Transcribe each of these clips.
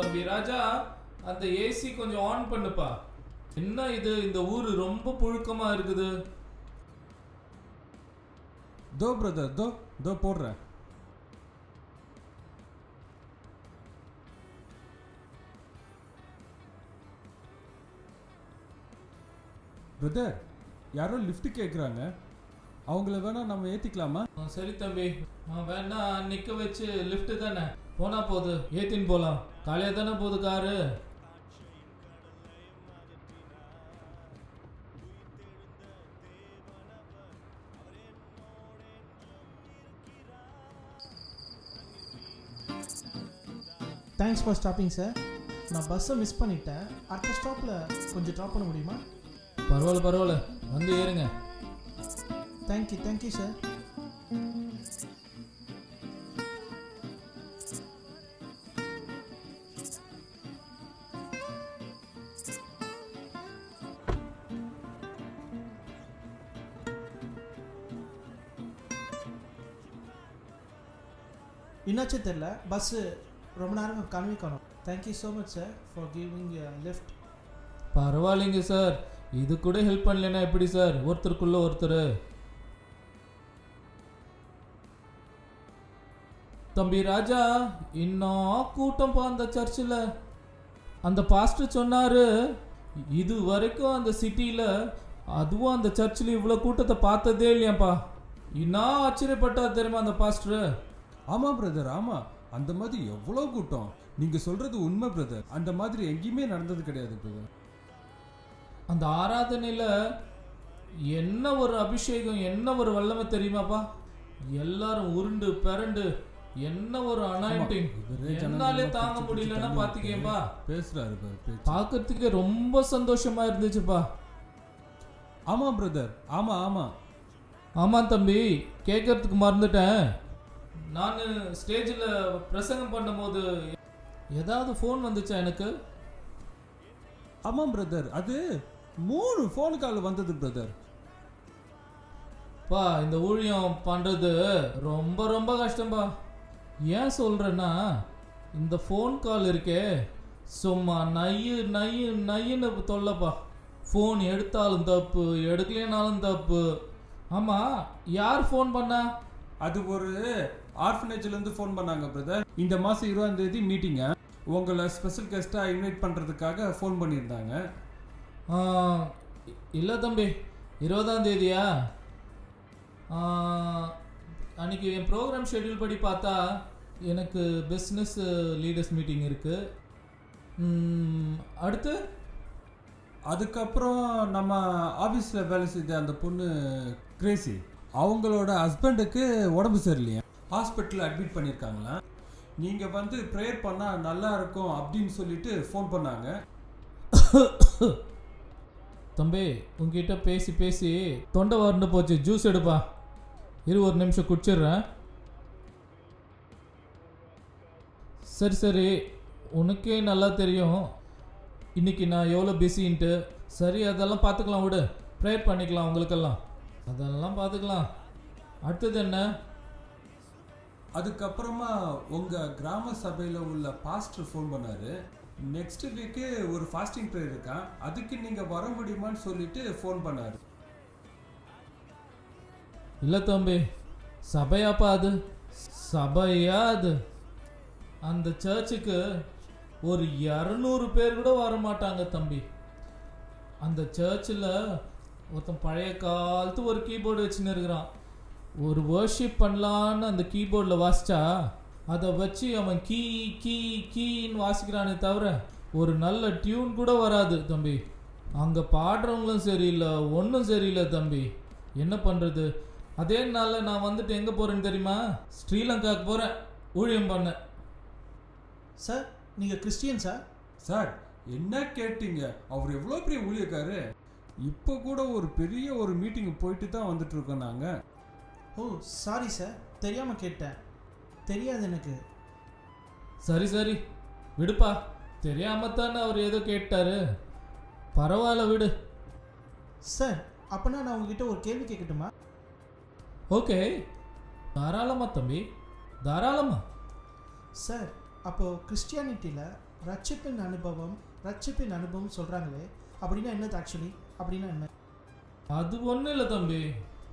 தம்பி ராஜா அந்த ஏசி கொஞ்சம் ஆன் பண்ணுப்பா என்ன இது இந்த ஊர் ரொம்ப புழுக்கமா இருக்குது தோ பிரதர் தோ தோ போடுறேன் பிரதர் யாரோ லிஃப்ட் கேட்குறாங்க அவங்கள வேணா நம்ம ஏற்றிக்கலாமா ஆ, சரி தம்பி ஆ, வேணா நிக்க வச்சு லிஃப்ட் தானே போனா போகுது ஏத்தின்னு போலாம் காலையா தானே போகுது car thanks for stopping sir நான் பஸ்ஸை மிஸ் பண்ணிட்டேன் அடுத்த ஸ்டாப்பில் கொஞ்சம் ட்ராப் பண்ண முடியுமா பரவாயில்ல பரவாயில்ல வந்து ஏறுங்க தேங்க்யூ தேங்க்யூ சார் என்னாச்சு தெரில பஸ்ஸு ரொம்ப நேரம் கனவே காணும் thank you so much sir for giving lift பரவாயில்லைங்க சார் இது கூட ஹெல்ப் பண்ணலைன்னா எப்படி சார் ஒருத்தருக்குள்ள ஒருத்தர் தம்பி ராஜா இன்னும் கூட்டம் பா அந்த சர்ச்சில் அந்த பாஸ்டர் சொன்னாரு இது வரைக்கும் அந்த சிட்டியில் அதுவும் அந்த சர்ச்சில் இவ்வளோ கூட்டத்தை பார்த்ததே இல்லையாப்பா இன்னும் ஆச்சரியப்பட்டா தெரியுமா அந்த பாஸ்டர் ஆமாம் பிரதர் ஆமாம் அந்த மாதிரி எவ்வளோ கூட்டம் நீங்கள் சொல்கிறது உண்மை பிரதர் அந்த மாதிரி எங்கேயுமே நடந்தது கிடையாது பிரதர் அந்த ஆராதனையில் என்ன ஒரு அபிஷேகம் என்ன ஒரு வல்லமை தெரியுமாப்பா எல்லாரும் உருண்டு பிறண்டு என்ன ஒரு அனாயிண்டிங் இவரே என்னாலே ஜனங்களை தாங்க பிடிச்சு முடியலன்னா தள்ளி பாத்துக்கேப்பா பேசுறாரு பாரு பேச்சு பார்க்கறதுக்கு ரொம்ப சந்தோஷமா இருந்துச்சுப்பா ஆமாம் பிரதர் ஆமாம் ஆமாம் ஆமாம் தம்பி கேட்கறதுக்கு மறந்துட்டேன் நான் ஸ்டேஜில் பிரசங்கம் பண்ணும்போது ஏதாவது ஃபோன் வந்துச்சா எனக்கு ஆமாம் பிரதர் அது மூணு ஃபோன் கால் வந்தது பிரதர் பா இந்த ஊழியம் பண்ணுறது ரொம்ப ரொம்ப கஷ்டம்பா ஏன் சொல்கிறேன்னா இந்த ஃபோன் கால் இருக்கே சும்மா நையு நையு நையுன்னு தொல்லப்பா ஃபோன் எடுத்தாலும் தப்பு எடுக்கலைனாலும் தப்பு ஆமாம் யார் ஃபோன் பண்ணா அது ஒரு ஆர்ஃபனேஜ்ல இருந்து ஃபோன் பண்ணாங்க பிரதர் இந்த மாசம் இருபதாம் தேதி மீட்டிங்க உங்களை ஸ்பெஷல் கெஸ்டா இன்வைட் பண்றதுக்காக ஃபோன் பண்ணியிருந்தாங்க இல்லை தம்பி இருபதாம் தேதியா ஆ, அன்னைக்கு என் ப்ரோக்ராம் ஷெட்யூல் படி பார்த்தா எனக்கு பிஸ்னஸ் லீடர்ஸ் மீட்டிங் இருக்குது அடுத்து அதுக்கப்புறம் நம்ம ஆபீஸ்ல வேலை செய்த அந்த பொண்ணு கிரேசி அவங்களோட ஹஸ்பண்டுக்கு உடம்பு சரியில்லையா ஹாஸ்பிட்டலில் அட்மிட் பண்ணியிருக்காங்களாம் நீங்க வந்து ப்ரேயர் பண்ணா நல்லா இருக்கும் அப்படின்னு சொல்லிட்டு ஃபோன் பண்ணாங்க தம்பி உங்ககிட்ட பேசி பேசி தொண்டை வறண்டு போச்சு ஜூஸ் எடுப்பா இரு ஒரு நிமிஷம் குடிச்சிடுறேன் சரி சரி உனக்கே நல்லா தெரியும் இன்னைக்கு நான் எவ்வளோ பிஸின்ட்டு சரி அதெல்லாம் பார்த்துக்கலாம் விடு ப்ரேயர் பண்ணிக்கலாம் உங்களுக்கெல்லாம் அதெல்லாம் பார்த்துக்கலாம் அடுத்தது என்ன அதுக்கப்புறமா உங்க கிராம சபையில உள்ள பாஸ்டர் ஃபோன் பண்ணாரு நெக்ஸ்ட் வீக்கு ஒரு ஃபாஸ்டிங் ப்ரேயர் இருக்கான் அதுக்கு நீங்க வர முடியுமான்னு சொல்லிட்டு ஃபோன் பண்ணாரு இல்லை தம்பி சபையாப்பா அது சபையா அது அந்த சர்ச்சுக்கு ஒரு இரநூறு பேர் கூட வர மாட்டாங்க தம்பி அந்த சர்ச்சில் ஒருத்தன் பழைய காலத்து ஒரு கீபோர்டு வச்சுன்னு இருக்கிறான் ஒரு வர்ஷிப் பண்ணலான்னு அந்த கீபோர்டில் வாசிச்சா அதை வச்சு அவன் கீ கீ கீன்னு வாசிக்கிறானே தவிர ஒரு நல்ல டியூன் கூட வராது தம்பி அங்கே பாடுறவங்களும் சரியில்லை ஒன்றும் சரியில்லை தம்பி என்ன பண்ணுறது அதே நாளில் நான் வந்துட்டு எங்கே போகிறேன்னு தெரியுமா ஸ்ரீலங்காவுக்கு போகிறேன் ஊழியம் பண்ண சார் நீங்கள் கிறிஸ்டியன் சார் சார் என்ன கேட்டீங்க அவர் எவ்வளோ பெரிய ஊழியக்காரு இப்போ கூட ஒரு பெரிய ஒரு மீட்டிங் போயிட்டு தான் வந்துட்டு இருக்கோம் நாங்கள் ஓ சாரி சார் தெரியாமல் கேட்டேன் தெரியாது எனக்கு சரி சரி விடுப்பா தெரியாம தானே அவர் ஏதோ கேட்டாரு பரவாயில்ல விடு சார் அப்போனா நான் உங்ககிட்ட ஒரு கேள்வி கேட்கட்டுமா ஓகே தாராளமா தம்பி தாராளமா சார் அப்போது கிறிஸ்டியானிட்டியில் ரட்சிப்பின் அனுபவம் ரட்சிப்பின் அனுபவம் சொல்கிறாங்களே அப்படின்னா என்னது ஆக்சுவலி அப்படின்னா என்ன அது ஒன்றும் இல்லை தம்பி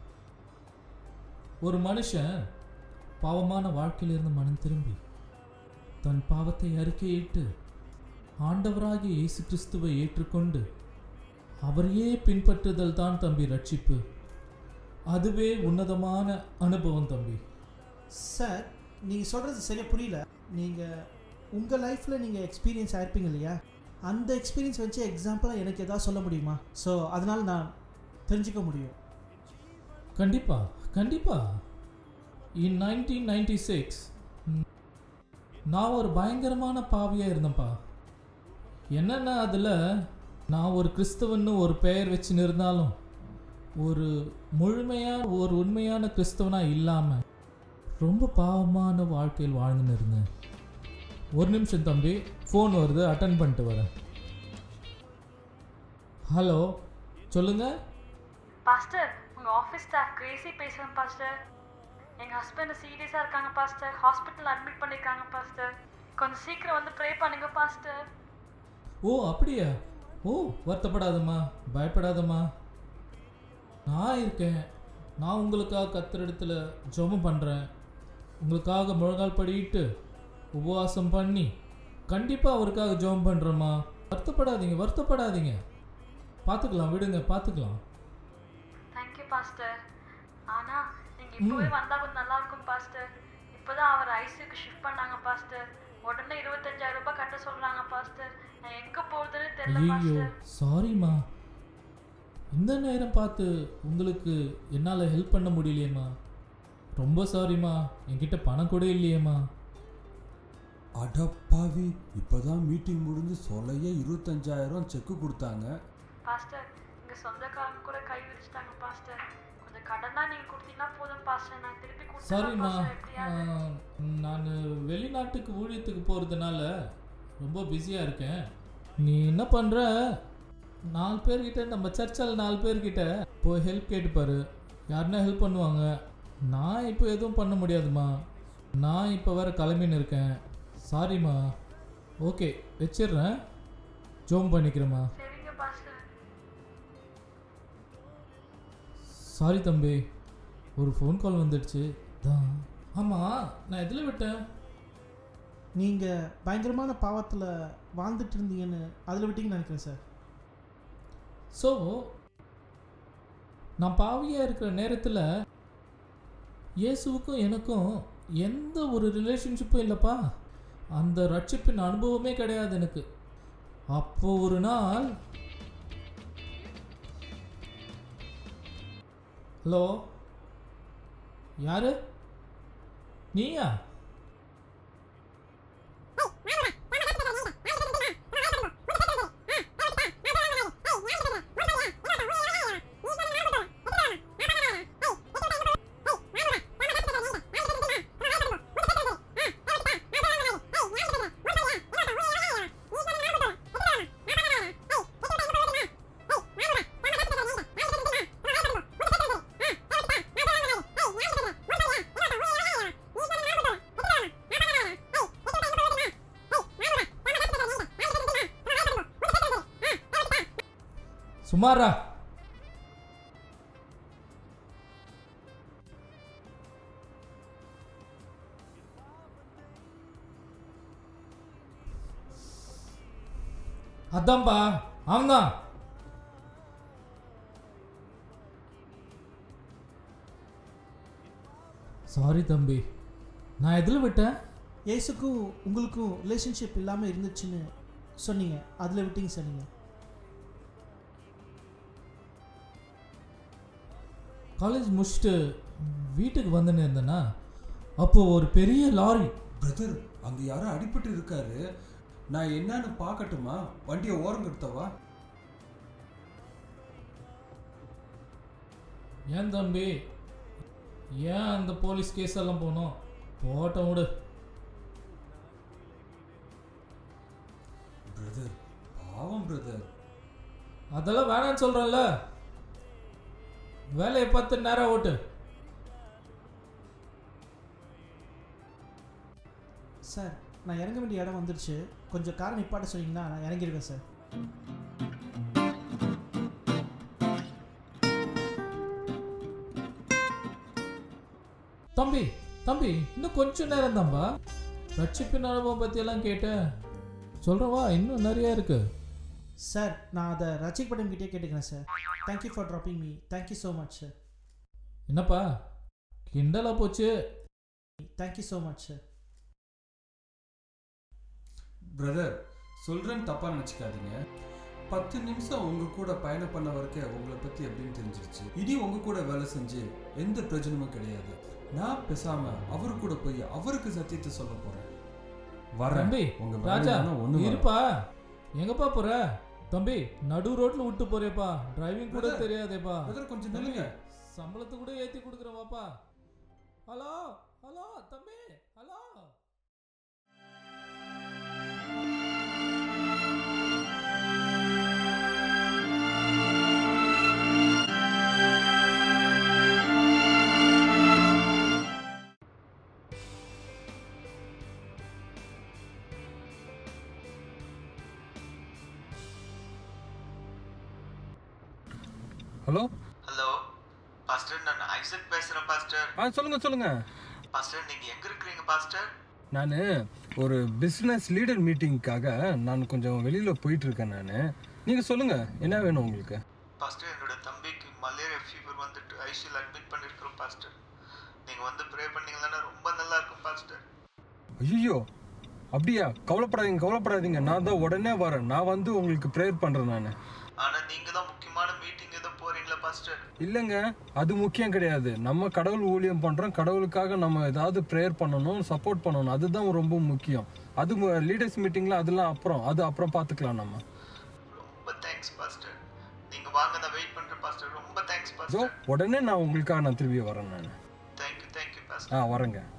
ஒரு மனுஷன் பாவமான வாழ்க்கையிலிருந்து மனம் திரும்பி தன் பாவத்தை அறிக்கையிட்டு ஆண்டவராகிய இயேசு கிறிஸ்துவை ஏற்றுக்கொண்டு அவரையே பின்பற்றுதல் தான் தம்பி ரட்சிப்பு அதுவே உன்னதமான அனுபவம் தம்பி சார் நீங்கள் சொல்கிறது சரியாக புரியல நீங்கள் உங்கள் லைஃப்பில் நீங்கள் எக்ஸ்பீரியன்ஸ் ஆயிருப்பீங்க இல்லையா அந்த எக்ஸ்பீரியன்ஸ் வச்சு எக்ஸாம்பிளாக எனக்கு எதாவது சொல்ல முடியுமா ஸோ அதனால் நான் தெரிஞ்சுக்க முடியும் கண்டிப்பா கண்டிப்பா இன் நைன்டீன் நைன்டி சிக்ஸ் நான் ஒரு பயங்கரமான பாவியாக இருந்தேன்ப்பா என்னென்ன அதில் நான் ஒரு கிறிஸ்தவன்னு ஒரு பெயர் வச்சுன்னு இருந்தாலும் ஒரு முழுமையான ஒரு உண்மையான கிறிஸ்தவனாக இல்லாமல் ரொம்ப பாவமான வாழ்க்கையில் வாழ்ந்துன்னு இருந்தேன் ஒரு நிமிஷம் தம்பி ஃபோன் வருது அட்டன் பண்ணிட்டு வரேன் ஹலோ சொல்லுங்கள் பாஸ்டர் உங்கள் ஆஃபீஸ் ஸ்டாஃப் கிரேசி பேசுகிறேன் பாஸ்டர் எங்கள் ஹஸ்பண்ட் சீரியஸாக இருக்காங்க பாஸ்டர் ஹாஸ்பிட்டல் அட்மிட் பண்ணியிருக்காங்க பாஸ்டர் கொஞ்சம் சீக்கிரம் வந்து ப்ரே பண்ணுங்க பாஸ்டர் ஓ அப்படியா ஓ வருத்தப்படாதம்மா பயப்படாதம்மா நான் இருக்கேன் நான் உங்களுக்காக கத்துற இடத்துல ஜெபம் பண்ணுறேன் உங்களுக்காக முழங்கால் படிட்டு உபவாசம் பண்ணி கண்டிப்பாக அவருக்காக ஜெபம் பண்ணுறேம்மா வருத்தப்படாதீங்க வருத்தப்படாதீங்க பார்த்துக்கலாம் விடுங்க பார்த்துக்கலாம் தேங்க்யூ பாஸ்டர் ஆனால் நீங்கள் இப்போவே வந்தால் கொஞ்சம் நல்லா இருக்கும் பாஸ்டர் இப்போதான் அவர் ஐசியூக்கு ஷிஃப்ட் பண்ணாங்க பாஸ்டர் உடனே இருபத்தஞ்சாயிரம் ரூபாய் கட்ட சொல்கிறாங்க பாஸ்டர் நான் எங்கே போகுதுன்னு தெரியல ஐயோ பாஸ்டர் சாரிம்மா இந்த நேரம் பார்த்து உங்களுக்கு என்னால் ஹெல்ப் பண்ண முடியலையேம்மா ரொம்ப சாரிம்மா என்கிட்ட பணம் கூட இல்லையேம்மா அடப்பாவி இப்போதான் மீட்டிங் முடிஞ்சு சொல்லைய இருபத்தஞ்சாயிரம் செக்கு கொடுத்தாங்க பாஸ்டர் இங்க சொந்தக்காரங்க கூட கை விரிச்சிட்டாங்க பாஸ்டர் கொஞ்சம் கடனா நீங்க கொடுத்தீங்கன்னா போதும் பாஸ்டர் நான் திருப்பி கொடுத்துறேன் சாரிம்மா பாஸ்டர் எப்படியாவது நான் வெளிநாட்டுக்கு ஊழியத்துக்கு போகிறதுனால ரொம்ப பிஸியாக இருக்கேன் நீ என்ன பண்ணுற நாலு பேர்கிட்ட நம்ம சர்ச்சில் நாலு பேர்கிட்ட போய் ஹெல்ப் கேட்டுப்பாரு யாருன்னா ஹெல்ப் பண்ணுவாங்க நான் இப்போ எதுவும் பண்ண முடியாதும்மா நான் இப்போ வேற கிளம்பின்னு இருக்கேன் சாரிம்மா ஓகே வச்சிடுறேன் ஜோம் பண்ணிக்கிறேம்மா சரிங்க பாஸ்டர் சாரி தம்பி ஒரு ஃபோன் கால் வந்துடுச்சு தான் ஆமாம் நான் எதில் விட்டேன் நீங்கள் பயங்கரமான பாவத்தில் வாழ்ந்துட்டு இருந்தீங்கன்னு அதில் விட்டீங்கன்னு நினைக்கிறேன் சார் ஸோ நான் பாவியாக இருக்கிற நேரத்தில் இயேசுவுக்கும் எனக்கும் எந்த ஒரு ரிலேஷன்ஷிப்பும் இல்லைப்பா அந்த ரட்சிப்பின் அனுபவமே கிடையாது எனக்கு அப்போ ஒரு நாள் ஹலோ யாரு நீயா சுமாரா அதான்பா அவன்தான் சாரி தம்பி நான் எதில் விட்டேன் இயேசுக்கும் உங்களுக்கும் ரிலேஷன்ஷிப் இல்லாமல் இருந்துச்சுன்னு சொன்னீங்க அதில் விட்டீங்க சார் நீங்கள் காலேஜ் முடிச்சுட்டு வீட்டுக்கு வந்துன்னு இருந்தேன்னா அப்போ ஒரு பெரிய லாரி பிரதர் அங்க யாரோ அடிபட்டு இருக்காரு நான் என்னன்னு பார்க்கட்டுமா வண்டியை ஓரம் கட்டவா ஏன் தம்பி ஏன் அந்த போலீஸ் கேஸ் எல்லாம் போனோம் போட்டோம் விடு பிரதர் பாவம் பிரதர் அதெல்லாம் வேணாம்னு சொல்கிறேன்ல வேலையை பார்த்து நேரம் ஓட்டு சார் நான் இறங்க வேண்டிய இடம் வந்துருச்சு கொஞ்சம் காரை நிப்பாட்ட சொன்னீங்கன்னா நான் இறங்கிடுவேன் சார் தம்பி தம்பி இன்னும் கொஞ்சம் நேரம் தான்பா ரட்சிப்பின் அனுபவம் பற்றியெல்லாம் கேட்டேன் சொல்கிறவா இன்னும் நிறைய இருக்கு சார் நான் அதை ரச்சிக் படம் கிட்டே கேட்டுக்கிறேன் sir thank you for dropping me thank you so much sir என்னப்பா கிண்டலா போச்சு thank you so much sir brother சொல்கிறேன்னு தப்பாக நினச்சிக்காதீங்க பத்து நிமிஷம் உங்கள் கூட பயணம் பண்ண வரைக்கும் உங்களை பற்றி எப்படின்னு தெரிஞ்சிருச்சு இனி உங்கள் கூட வேலை செஞ்சு எந்த பிரயோஜனமும் கிடையாது நான் பேசாம அவரு கூட போய் அவருக்கு சத்தியத்தை சொல்ல போறேன் வரேன் தம்பி உங்க ராஜா ஒன்று இருப்பா எங்கப்பா போற தம்பி நடு ரோட்ல விட்டு போறேப்பா டிரைவிங் கூட Brother, தெரியாதேப்பா கொஞ்சம் நில்லுங்க சம்பளத்தை கூட ஏத்தி கொடுக்குறேன் வாப்பா ஹலோ ஹலோ தம்பி ஹலோ ஹலோ ஹலோ பாஸ்டர் நான் ஐசக் பேசுறேன் பாஸ்டர் ஆ சொல்லுங்க சொல்லுங்க பாஸ்டர் நீங்க எங்க இருக்கிறீங்க பாஸ்டர் நான் ஒரு பிஸ்னஸ் லீடர் மீட்டிங்க்காக நான் கொஞ்சம் வெளியில் போயிட்டு இருக்கேன் நான் நீங்கள் சொல்லுங்க என்ன வேணும் உங்களுக்கு பாஸ்டர் என்னோட தம்பிக்கு மலேரியா ஃபீவர் வந்துட்டு ஐசியூல அட்மிட் பண்ணிருக்கிறோம் பாஸ்டர் நீங்க வந்து ப்ரே பண்ணீங்கன்னா ரொம்ப நல்லா இருக்கும் பாஸ்டர் ஐயோ அப்படியா கவலைப்படாதீங்க கவலைப்படாதீங்க நான் தான் உடனே வரேன் நான் வந்து உங்களுக்கு ப்ரேயர் பண்ணுறேன் நான் ஆனா நீங்க தான் முக்கியமான மீட்டிங் ஏதோ போறீங்களா பாஸ்டர் இல்லைங்க அது முக்கியம் கிடையாது நம்ம கடவுள் ஊழியம் பண்ணுறோம் கடவுளுக்காக நம்ம ஏதாவது ப்ரேயர் பண்ணணும் சப்போர்ட் பண்ணணும் அதுதான் ரொம்ப முக்கியம் அது லீடர்ஸ் மீட்டிங்கில் அதெல்லாம் அப்புறம் அது அப்புறம் பார்த்துக்கலாம் நம்ம ரொம்ப தேங்க்ஸ் பாஸ்டர் நீங்க வாங்க நான் வெயிட் பண்றேன் பாஸ்டர் ரொம்ப தேங்க்ஸ் ஸோ பாஸ்டர் உடனே நான் உங்களுக்காக நான் திரும்பி வரேன் நான் தேங்க்யூ தேங்க்யூ பாஸ்டர் ஆ வரேங்க